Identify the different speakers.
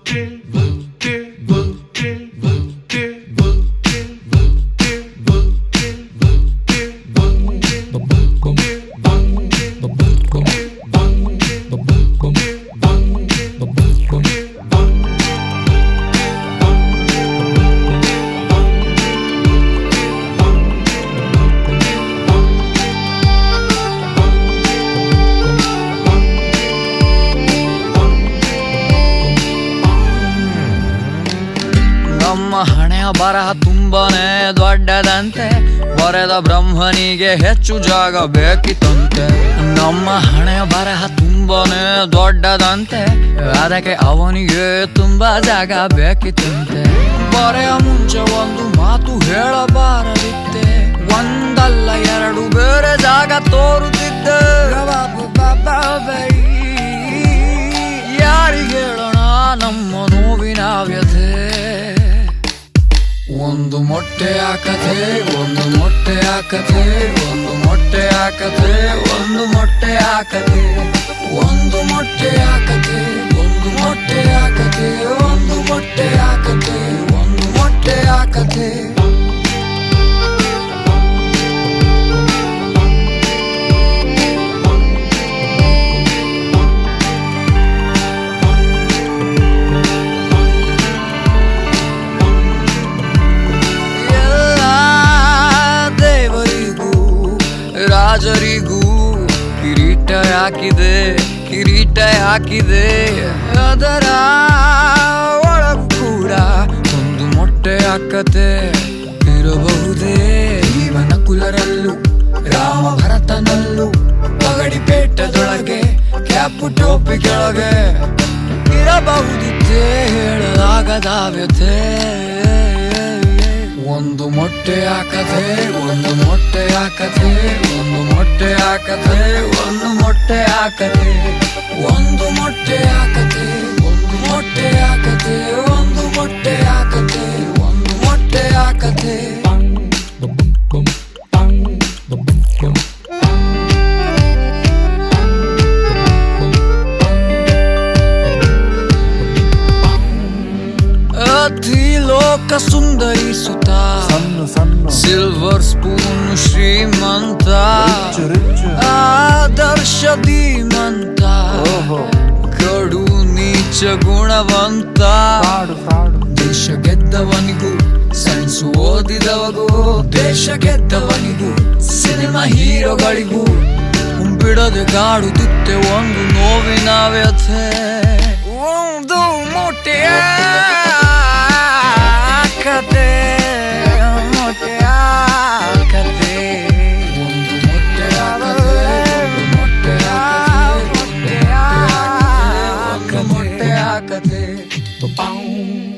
Speaker 1: ನಮ್ಮ ಹಣೆಯ ಬರಹ ತುಂಬಾನೇ ದೊಡ್ಡದಂತೆ ಬರೆದ ಬ್ರಹ್ಮನಿಗೆ ಹೆಚ್ಚು ಜಾಗ ಬೇಕಿತ್ತಂತೆ ನಮ್ಮ ಹಣೆಯ ಬರಹ ತುಂಬಾನೇ ದೊಡ್ಡದಂತೆ ಅದಕ್ಕೆ ಅವನಿಗೆ ತುಂಬಾ ಜಾಗ ಬೇಕಿತ್ತಂತೆ ಬರೆಯ ಮುಂಚೆ ಒಂದು ಮಾತು ಹೇಳಬಾರದಿತ್ತೆ ಒಂದಲ್ಲ ಎರಡು ಬೇರೆ ಜಾಗ ತೋರುತ್ತಿದ್ದೆ ಯಾರಿಗೆ ಹೇಳೋಣ ನಮ್ಮ ನೋವಿನ ವ್ಯಥೆ ಒಂದು ಮೊಟ್ಟೆ ಹಾಕತೆ ಒಂದು ಮೊಟ್ಟೆ ಹಾಕತೆ ಒಂದು ಮೊಟ್ಟೆ ಹಾಕತೆ ಒಂದು ಮೊಟ್ಟೆ ಹಾಕತೆ ಒಂದು ಮೊಟ್ಟೆ ಹಾಕತೆ ಒಂದು ಮೊಟ್ಟೆ ಹಾಕತೆ ಒಂದು ಮೊಟ್ಟೆ ಹಾಕತೆ ಒಂದು ಮೊಟ್ಟೆ ಹಾಕತೆ ಎಲ್ಲ ದೇವರಿಗೂ ರಾಜರಿಗೂ ಕಿರೀಟ ಹಾಕಿದೆ ಕಿರೀಟ ಹಾಕಿದೆ ಅದರ ಒಳಗೂ ಕೂಡ ಒಂದು ಮೊಟ್ಟೆ ಹಾಕತೆ ಇರಬಹುದೇ ಜೀವನ ಕುಲರಲ್ಲೂ ರಾಮ ಭರತನಲ್ಲೂ ಪಗಡಿ ಪೇಟದೊಳಗೆ ಕ್ಯಾಪು ಟೋಪಿ ಕೆಳಗೆ ಇರಬಹುದಿತ್ತೆ ಹೇಳಲಾಗದ ವ್ಯಥೆ ಒಂದು ಮೊಟ್ಟೆ ಹಾಕತೆ ಒಂದು ಮೊಟ್ಟೆ ಹಾಕತೆ ಒಂದು ಮೊಟ್ಟೆ ಹಾಕತೆ ಒಂದು ಮೊಟ್ಟೆ ಹಾಕತೆ ಒಂದು ಮೊಟ್ಟೆ ಹಾಕತೆ ಒಂದು ಮೊಟ್ಟೆ ಹಾಕತೆ ಒಂದು ಮೊಟ್ಟೆ ಹಾಕತೆ ಒಂದು ಮೊಟ್ಟೆ ಹಾಕತೆ ಅತಿ ಲೋಕ ಸುಂದರಿಸುತ್ತ
Speaker 2: ಸಣ್ಣ ಸಣ್ಣ
Speaker 1: ಸಿಲ್ವರ್ ಸ್ಪೂನ್ ಶ್ರೀಮಂತ
Speaker 2: ರಿಚ್ ರಿಚ್
Speaker 1: ಆದರ್ಶ ಧೀಮಂತ
Speaker 2: ಓಹೋ
Speaker 1: ಕಡು ನೀಚ ಗುಣವಂತ
Speaker 2: ಫ್ರಾಡ್ ಫ್ರಾಡ್
Speaker 1: ದೇಶ ಗೆದ್ದವನಿಗೂ ಸೈನ್ಸ್ ಓದಿದವಗೂ ದೇಶ ಗೆದ್ದವನಿಗೂ ಸಿನಿಮಾ ಹೀರೋಗಳಿಗೂ ಬಿಡದೆ ಕಾಡುತ್ತಿತ್ತೆ ಒಂದು ನೋವಿನ ವ್ಯಥೆ ಒಂದು ಮೊಟ್ಟೆಯ ಕತೆ ಮೊಟ್ಟೆಯ ಕತೆ ಒಂದು ಮೊಟ್ಟೆಯ ಕತೆ ಮೊಟ್ಟೆಯ ಮೊಟ್ಟೆಯ ಕತೆ ಮೊಟ್ಟೆಯ ಕತೆ